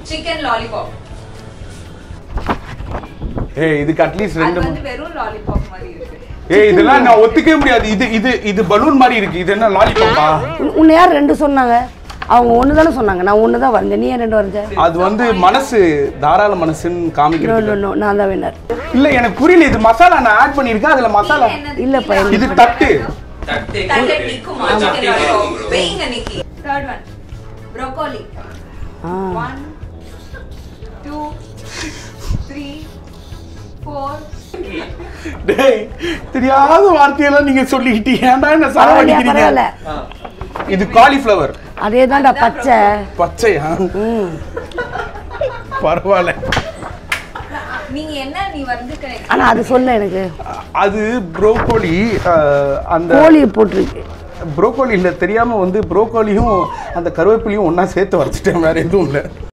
Chicken lollipop ஏய் இதுக்கு at least அது ரெண்டு வந்து வெறும் லாலிபாப் மாதிரி இருக்கு ஏய் இதெல்லாம் நான் ஒத்துக்கவே முடியாது இது இது இது பலூன் மாதிரி இருக்கு இது என்ன லாலிபாப்பா உன்- உன்னை யார் ரெண்டு சொன்னாங்க அவங்க ஒன்று தானே சொன்னாங்க நான் ஒன்று தான் வரைஞ்சேன் நீ ஏன் ரெண்டு வரைஞ்ச அது வந்து மனசு தாராள மனசுன்னு நோ காமிக்கிறது நோ நோ நான் தான் வின்னர் இல்ல எனக்கு புரியல இது மசாலா நான் ஆட் பண்ணிருக்கேன் அதுல மசாலா என்னது? இல்லப்பா, கீழே இது தட்டு தட்டை தட்டை போட்டு நிக்குமா ஆமா. சிக்கன் தட்டை லாலிபாப் வைக்கும் bro. வெயிங்க நிக்கி தேர்ட் ஒன் ப்ரோக்கோலி ஆ ஒன் டூ த்ரீ ஃபோர் டேய் தெரியாத வார்த்தையெல்லாம் நீங்க சொல்லிக்கிட்டீங்க ஏன்டா என்ன பரவாயில்லையா பரவாயில்ல சாவடிக்கிறீங்க இது காலிஃப்ளவர் அதே தான்டா பச்சை பச்சையா ம் பரவாயில்ல நீங்க என்ன நீ வந்து க- ஆனால் அது சொல்ல எனக்கு அது ப்ரோக்கோலி அந்த கோழி போட்டிருக்கு ப்ரோக்கோலியில் தெரியாம வந்து ப்ரோக்கோலியும் அந்த கருவேப்பிலையும் ஒண்ணா சேர்த்து வரைச்சிட்டேன் வேற எதுவும் இல்லை